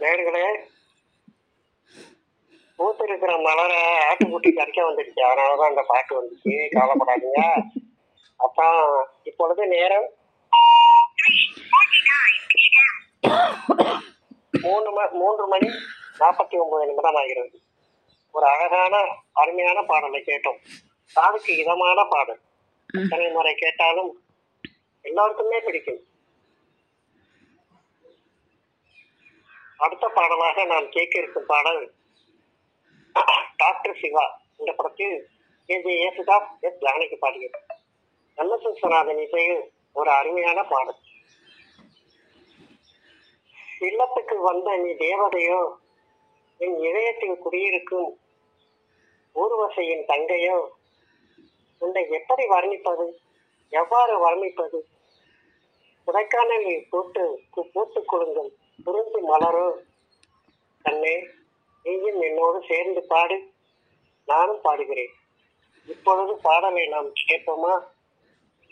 நேர்களே பூத்திருக்கிற மலரை ஆட்டுக்குட்டி கறிக்க வந்துடுச்சு அதனாலதான் அந்த பாட்டு வந்துச்சு கவலைப்படாதீங்க அப்புறம் இப்பொழுது நேரம் மூணு ம மூன்று மணி நாற்பத்தி ஒன்பது நிமிடம் ஆகிறது ஒரு அழகான அருமையான பாடலை கேட்டோம் காதுக்கு இதமான பாடல் எத்தனை முறை கேட்டாலும் எல்லாருக்குமே பிடிக்கும் அடுத்த பாடலாக நான் கேட்க இருக்கும் பாடல் டாக்டர் சிவா இந்த படத்தில் K J Yesudas S Janaki பாடியது நல்ல விஸ்வநாதன் இசையில் ஒரு அருமையான பாடல் இல்லத்துக்கு வந்த நீ தேவதையோ என் இதயத்தில் குடியிருக்கும் ஊர்வசையின் தங்கையோ உன்னை எப்படி வர்ணிப்பது எவ்வாறு வர்ணிப்பது கொடைக்கானலில் பூட்டு கு- பூத்துக் கொள்ளுங்கள் புரிந்து மலரோ கண்ணே நீயும் என்னோடு சேர்ந்து பாடு நானும் பாடுகிறேன் இப்பொழுது பாடலை நாம் கேட்போமா